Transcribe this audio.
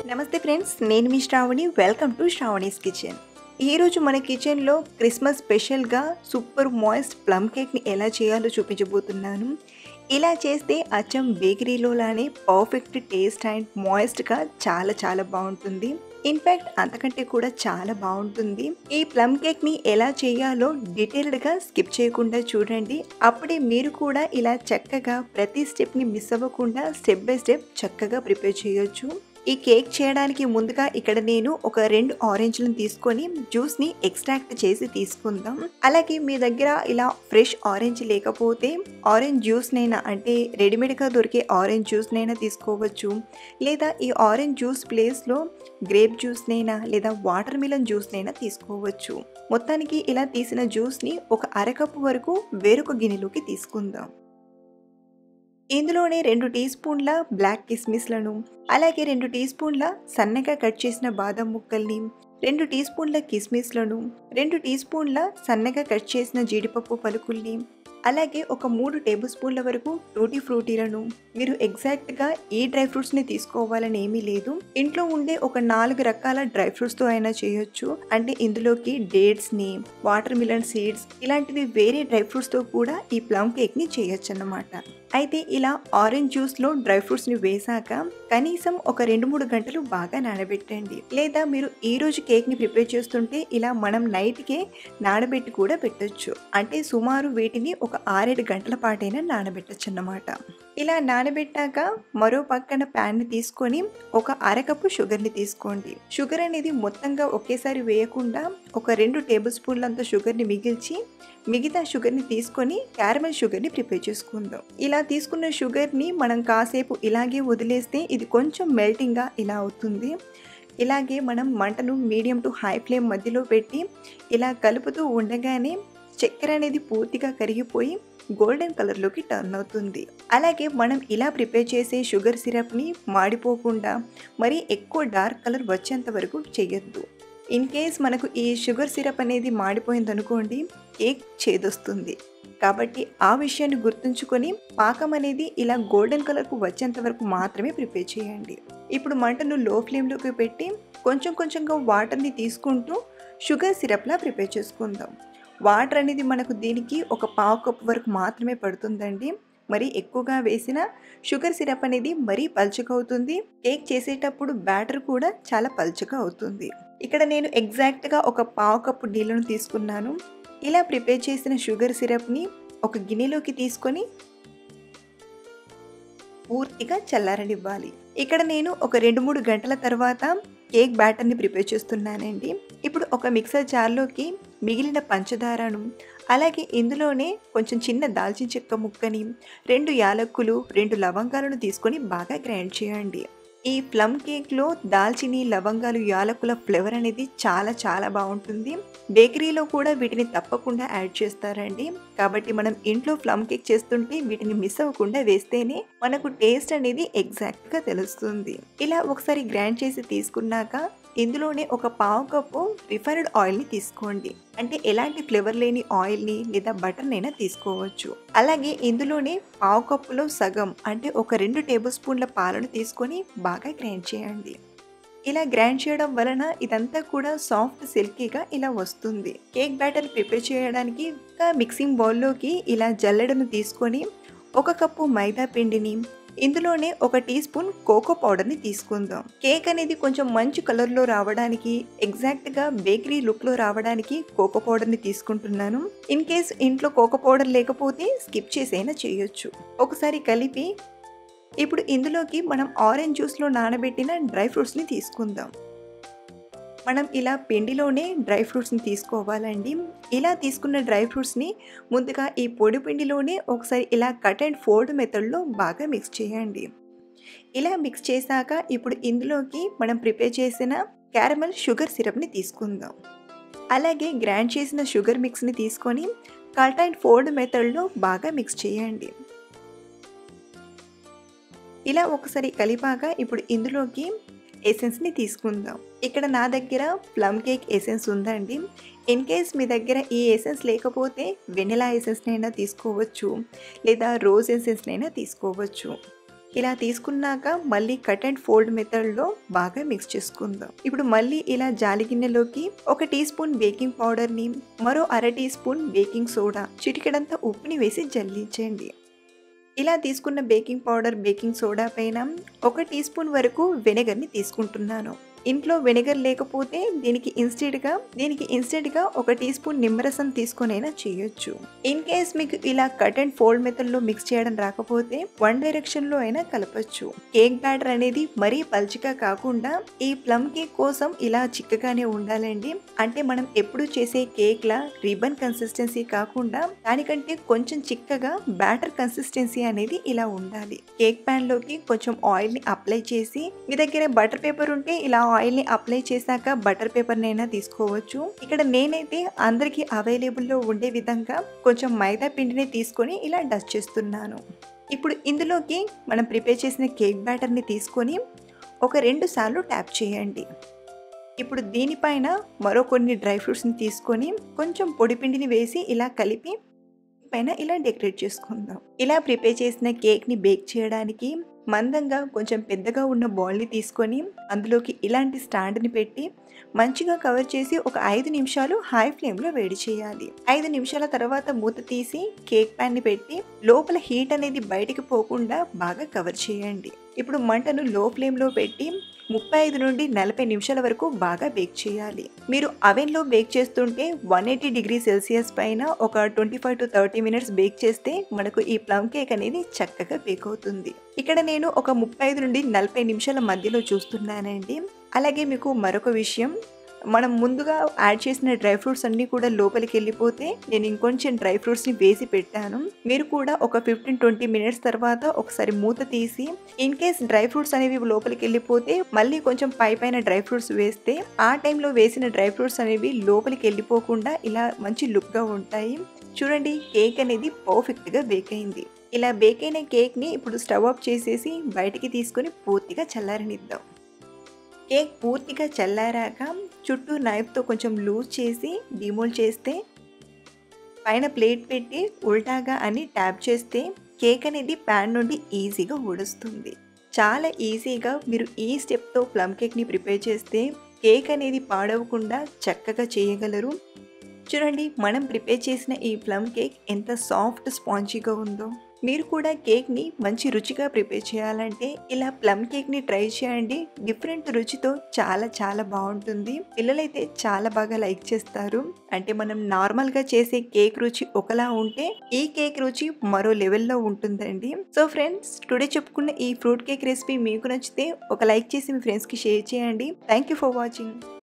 నమస్తే ఫ్రెండ్స్ నేను మీ Shravani welcome to Shravani's kitchen ఈరోజు మన కిచెన్లో క్రిస్మస్ స్పెషల్గా సూపర్ మాయిస్ట్ ప్లమ్ కేక్ని ఎలా చేయాలో చూపించబోతున్నాను ఇలా చేస్తే అచ్చం బేకరీలో లానే పర్ఫెక్ట్ టేస్ట్ అండ్ మాయిస్ట్గా చాలా చాలా బాగుంటుంది ఇన్ఫ్యాక్ట్ అంతకంటే కూడా చాలా బాగుంటుంది ఈ ప్లమ్ కేక్ని ఎలా చేయాలో డీటెయిల్డ్గా స్కిప్ చేయకుండా చూడండి అప్పుడే మీరు కూడా ఇలా చక్కగా ప్రతి స్టెప్ని మిస్ అవ్వకుండా స్టెప్ బై స్టెప్ చక్కగా ప్రిపేర్ చేయొచ్చు ఈ కేక్ చేయడానికి ముందుగా ఇక్కడ నేను ఒక రెండు ఆరెంజ్లను తీసుకొని జ్యూస్ని ఎక్స్ట్రాక్ట్ చేసి తీసుకుందాం అలాగే మీ దగ్గర ఇలా ఫ్రెష్ ఆరెంజ్ లేకపోతే ఆరెంజ్ జ్యూస్నైనా అంటే రెడీమేడ్గా దొరికే ఆరెంజ్ జ్యూస్నైనా తీసుకోవచ్చు లేదా ఈ ఆరెంజ్ జ్యూస్ ప్లేస్లో గ్రేప్ జ్యూస్నైనా లేదా వాటర్ మిలన్ జ్యూస్నైనా తీసుకోవచ్చు మొత్తానికి ఇలా తీసిన జ్యూస్ని ఒక అరకప్పు వరకు వేరొక గిన్నెలోకి తీసుకుందాం ఇందులోనే రెండు టీ స్పూన్ల బ్లాక్ కిస్మిస్లను అలాగే రెండు టీ స్పూన్ల సన్నగా కట్ చేసిన బాదం ముక్కల్ని రెండు టీ స్పూన్ల కిస్మిస్లను రెండు టీ స్పూన్ల సన్నగా కట్ చేసిన జీడిపప్పు పలుకుల్ని అలాగే ఒక మూడు టేబుల్ స్పూన్ల వరకు టూటీ ఫ్రూటీలను మీరు ఎగ్జాక్ట్గా ఈ డ్రై ఫ్రూట్స్ని తీసుకోవాలని ఏమీ లేదు ఇంట్లో ఉండే ఒక నాలుగు రకాల డ్రై ఫ్రూట్స్తో అయినా చేయొచ్చు అంటే ఇందులోకి డేట్స్ని వాటర్ మిలన్ సీడ్స్ ఇలాంటివి వేరే డ్రై ఫ్రూట్స్తో కూడా ఈ ప్లమ్ కేక్ని చేయొచ్చు అన్నమాట అయితే ఇలా ఆరెంజ్ జ్యూస్లో డ్రై ఫ్రూట్స్ని వేసాక కనీసం ఒక రెండు మూడు గంటలు బాగా నానబెట్టండి లేదా మీరు ఈ రోజు కేక్ని ప్రిపేర్ చేస్తుంటే ఇలా మనం నైట్కే నానబెట్టి కూడా పెట్టొచ్చు అంటే సుమారు వీటిని ఒక ఆరేడు గంటల పాటైనా నానబెట్టచ్చు అన్నమాట ఇలా నానబెట్టాక మరో పక్కన ప్యాన్ని తీసుకొని ఒక అరకప్పు షుగర్ని తీసుకోండి షుగర్ అనేది మొత్తంగా ఒకేసారి వేయకుండా ఒక రెండు టేబుల్ స్పూన్లంత షుగర్ని మిగిల్చి మిగతా షుగర్ని తీసుకొని క్యారమెల్ షుగర్ని ప్రిపేర్ చేసుకుందాం ఇలా తీసుకున్న షుగర్ని మనం కాసేపు ఇలాగే వదిలేస్తే ఇది కొంచెం మెల్టింగ్గా ఇలా అవుతుంది ఇలాగే మనం మంటను మీడియం టు హై ఫ్లేమ్ మధ్యలో పెట్టి ఇలా కలుపుతూ ఉండగానే చక్కెర అనేది పూర్తిగా కరిగిపోయి గోల్డెన్ కలర్లోకి టర్న్ అవుతుంది అలాగే మనం ఇలా ప్రిపేర్ చేసే షుగర్ సిరప్ని మాడిపోకుండా మరీ ఎక్కువ డార్క్ కలర్ వచ్చేంత వరకు చేయొద్దు ఇన్ కేస్ మనకు ఈ షుగర్ సిరప్ అనేది మాడిపోయింది అనుకోండి కేక్ చేదొస్తుంది కాబట్టి ఆ విషయాన్ని గుర్తుంచుకొని పాకం అనేది ఇలా గోల్డెన్ కలర్కు వచ్చేంత వరకు మాత్రమే ప్రిపేర్ చేయండి ఇప్పుడు మంటను లో ఫ్లేమ్లోకి పెట్టి కొంచెం కొంచెంగా వాటర్ని తీసుకుంటూ షుగర్ సిరప్లా ప్రిపేర్ చేసుకుందాం వాటర్ అనేది మనకు దీనికి ఒక పావు కప్పు వరకు మాత్రమే పడుతుందండి మరి ఎక్కువగా వేసిన షుగర్ సిరప్ అనేది మరీ పల్చగా అవుతుంది కేక్ చేసేటప్పుడు బ్యాటర్ కూడా చాలా పల్చగా అవుతుంది ఇక్కడ నేను ఎగ్జాక్ట్గా ఒక పావు కప్పు నీళ్ళను తీసుకున్నాను ఇలా ప్రిపేర్ చేసిన షుగర్ సిరప్ని ఒక గిన్నెలోకి తీసుకొని పూర్తిగా చల్లారనివ్వాలి ఇక్కడ నేను ఒక రెండు మూడు గంటల తర్వాత కేక్ బ్యాటర్ని ప్రిపేర్ చేస్తున్నానండి ఇప్పుడు ఒక మిక్సర్ జార్లోకి మిగిలిన పంచదారను అలాగే ఇందులోనే కొంచెం చిన్న దాల్చిన చెక్క ముక్కని రెండు యాలక్కులు రెండు లవంగాలను తీసుకొని బాగా గ్రైండ్ చేయండి ఈ ప్లమ్ కేక్లో దాల్చిని లవంగాలు యాలకుల ఫ్లేవర్ అనేది చాలా చాలా బాగుంటుంది బేకరీలో కూడా వీటిని తప్పకుండా యాడ్ చేస్తారండి కాబట్టి మనం ఇంట్లో ప్లమ్ కేక్ చేస్తుంటే వీటిని మిస్ అవ్వకుండా వేస్తేనే మనకు టేస్ట్ అనేది ఎగ్జాక్ట్గా తెలుస్తుంది ఇలా ఒకసారి గ్రైండ్ చేసి తీసుకున్నాక ఇందులోనే ఒక పావు కప్పు రిఫైన్డ్ ఆయిల్ని తీసుకోండి అంటే ఎలాంటి ఫ్లేవర్ లేని ఆయిల్ని లేదా బటర్నైనా తీసుకోవచ్చు అలాగే ఇందులోనే పావు కప్పులో సగం అంటే ఒక రెండు టేబుల్ స్పూన్ల పాలను తీసుకొని బాగా గ్రైండ్ చేయండి ఇలా గ్రైండ్ చేయడం వలన ఇదంతా కూడా సాఫ్ట్ సిల్కీగా ఇలా వస్తుంది కేక్ బ్యాటర్ ప్రిపేర్ చేయడానికి ఒక మిక్సింగ్ బౌల్లోకి ఇలా జల్లెడను తీసుకొని ఒక కప్పు మైదా పిండిని ఇందులోనే ఒక టీ స్పూన్ కోకో పౌడర్ని తీసుకుందాం కేక్ అనేది కొంచెం మంచి కలర్లో రావడానికి ఎగ్జాక్ట్గా బేకరీ లుక్లో రావడానికి కోకో పౌడర్ని తీసుకుంటున్నాను ఇన్ కేస్ ఇంట్లో కోకో పౌడర్ లేకపోతే స్కిప్ చేసైనా చేయొచ్చు ఒకసారి కలిపి ఇప్పుడు ఇందులోకి మనం ఆరెంజ్ జ్యూస్లో నానబెట్టిన డ్రై ఫ్రూట్స్ని తీసుకుందాం మనం ఇలా పిండిలోనే డ్రై ఫ్రూట్స్ని తీసుకోవాలండి ఇలా తీసుకున్న డ్రై ఫ్రూట్స్ని ముందుగా ఈ పొడి పిండిలోనే ఒకసారి ఇలా కట్ అండ్ ఫోల్డ్ మెథడ్లో బాగా మిక్స్ చేయండి ఇలా మిక్స్ చేశాక ఇప్పుడు ఇందులోకి మనం ప్రిపేర్ చేసిన క్యారమల్ షుగర్ సిరప్ని తీసుకుందాం అలాగే గ్రైండ్ చేసిన షుగర్ మిక్స్ని తీసుకొని కట్ అండ్ ఫోల్డ్ మెథడ్లో బాగా మిక్స్ చేయండి ఇలా ఒకసారి కలిపాక ఇప్పుడు ఇందులోకి ఎసెన్స్ని తీసుకుందాం ఇక్కడ నా దగ్గర ప్లమ్ కేక్ ఎసెన్స్ ఉందండి ఇన్ కేస్ మీ దగ్గర ఈ ఎసెన్స్ లేకపోతే వెనిలా ఎసెన్స్నైనా తీసుకోవచ్చు లేదా రోజ్ ఎసెన్స్నైనా తీసుకోవచ్చు ఇలా తీసుకున్నాక మళ్ళీ కట్ అండ్ ఫోల్డ్ మెథడ్లో బాగా మిక్స్ చేసుకుందాం ఇప్పుడు మళ్ళీ ఇలా జాలి గిన్నెలోకి ఒక టీ స్పూన్ బేకింగ్ పౌడర్ని మరో అర టీ స్పూన్ బేకింగ్ సోడా చిటికెడంతా ఉప్పుని వేసి జల్లించండి ఇలా తీసుకున్న బేకింగ్ పౌడర్ బేకింగ్ సోడా పైన ఒక టీ స్పూన్ వరకు వెనిగర్ని తీసుకుంటున్నాను ఇంట్లో వెనిగర్ లేకపోతే దీనికి ఇన్స్టెంట్గా దీనికి ఇన్స్టెంట్గా ఒక టీ స్పూన్ నిమ్మరసం తీసుకొనైనా చేయొచ్చు ఇన్ కేస్ మీకు ఇలా కట్ అండ్ ఫోల్డ్ మెథడ్లో మిక్స్ చేయడం రాకపోతే వన్ డైరెక్షన్లో అయినా కలపచ్చు కేక్ బ్యాటర్ అనేది మరీ పల్చిగా కాకుండా ఈ ప్లమ్ కేక్ కోసం ఇలా చిక్కగానే ఉండాలండి అంటే మనం ఎప్పుడు చేసే కేక్లా రిబన్ కన్సిస్టెన్సీ కాకుండా దానికంటే కొంచెం చిక్కగా బ్యాటర్ కన్సిస్టెన్సీ అనేది ఇలా ఉండాలి కేక్ ప్యాన్ లోకి కొంచెం ఆయిల్ ని అప్లై చేసి మీ దగ్గర బటర్ పేపర్ ఉంటే ఇలా ఆయిల్ ని అప్లై చేశాక బటర్ పేపర్ నైనా తీసుకోవచ్చు ఇక్కడ నేనైతే అందరికి అవైలబుల్ లో ఉండే విధంగా కొంచెం మైదా పిండిని తీసుకొని ఇలా డస్ట్ చేస్తున్నాను ఇప్పుడు ఇందులోకి మనం ప్రిపేర్ చేసిన కేక్ బ్యాటర్ని తీసుకొని ఒక రెండు సార్లు ట్యాప్ చేయండి ఇప్పుడు దీనిపైన మరో కొన్ని డ్రై ఫ్రూట్స్ని తీసుకొని కొంచెం పొడి పిండిని వేసి ఇలా కలిపి పైన ఇలా డెకరేట్ చేసుకుందాం ఇలా ప్రిపేర్ చేసిన కేక్ని బేక్ చేయడానికి మందంగా కొంచెం పెద్దగా ఉన్న బాల్ని తీసుకొని అందులోకి ఇలాంటి స్టాండ్ని పెట్టి మంచిగా కవర్ చేసి ఒక ఐదు నిమిషాలు హై ఫ్లేమ్లో వేడి చేయాలి ఐదు నిమిషాల తర్వాత మూత తీసి కేక్ ప్యాన్ని పెట్టి లోపల హీట్ అనేది బయటికి పోకుండా బాగా కవర్ చేయండి ఇప్పుడు మంటను లో ఫ్లేమ్లో పెట్టి ముప్పై ఐదు నుండి నలభై నిమిషాల వరకు బాగా బేక్ చేయాలి మీరు అవెన్లో బేక్ చేస్తుంటే వన్ ఎయిటీ డిగ్రీ సెల్సియస్ పైన ఒక twenty five to thirty minutes bake చేస్తే మనకు ఈ ప్లమ్ కేక్ అనేది చక్కగా బేక్ అవుతుంది ఇక్కడ నేను ఒక ముప్పై ఐదు నుండి నలభై నిమిషాల మధ్యలో చూస్తున్నానండి అలాగే మీకు మరొక విషయం మనం ముందుగా యాడ్ చేసిన డ్రై ఫ్రూట్స్ అన్నీ కూడా లోపలికి వెళ్ళిపోతే నేను ఇంకొంచెం డ్రై ఫ్రూట్స్ని వేసి పెట్టాను మీరు కూడా ఒక ఫిఫ్టీన్ ట్వంటీ మినిట్స్ తర్వాత ఒకసారి మూత తీసి ఇన్ కేస్ డ్రై ఫ్రూట్స్ అనేవి లోపలికి వెళ్ళిపోతే మళ్ళీ కొంచెం పై పైన డ్రై ఫ్రూట్స్ వేస్తే ఆ టైంలో వేసిన డ్రై ఫ్రూట్స్ అనేవి లోపలికి వెళ్ళిపోకుండా ఇలా మంచి లుక్గా ఉంటాయి చూడండి కేక్ అనేది పర్ఫెక్ట్గా బేక్ అయింది ఇలా బేక్ అయిన కేక్ని ఇప్పుడు స్టవ్ ఆఫ్ చేసేసి బయటికి తీసుకొని పూర్తిగా చల్లారనిద్దాం కేక్ పూర్తిగా చల్లారాక చుట్టూ నైఫ్తో కొంచెం లూజ్ చేసి డిమోల్డ్ చేస్తే పైన ప్లేట్ పెట్టి ఉల్టాగా అని ట్యాప్ చేస్తే కేక్ అనేది ప్యాన్ నుండి ఈజీగా ఊడుస్తుంది చాలా ఈజీగా మీరు ఈ స్టెప్తో ప్లమ్ కేక్ని ప్రిపేర్ చేస్తే కేక్ అనేది పాడవకుండా చక్కగా చేయగలరు చూడండి మనం ప్రిపేర్ చేసిన ఈ ప్లమ్ కేక్ ఎంత సాఫ్ట్ స్పాంజీగా ఉందో మీరు కూడా కేక్ని మంచి రుచిగా ప్రిపేర్ చేయాలంటే ఇలా ప్లమ్ కేక్ని ట్రై చేయండి డిఫరెంట్ రుచితో చాలా చాలా బాగుంటుంది పిల్లలైతే చాలా బాగా లైక్ చేస్తారు అంటే మనం నార్మల్గా చేసే కేక్ రుచి ఒకలా ఉంటే ఈ కేక్ రుచి మరో లెవెల్లో ఉంటుందండి సో ఫ్రెండ్స్ టుడే చెప్పుకున్న ఈ ఫ్రూట్ కేక్ రెసిపీ మీకు నచ్చితే ఒక లైక్ చేసి మీ ఫ్రెండ్స్కి షేర్ చేయండి థ్యాంక్ యూ ఫర్ వాచింగ్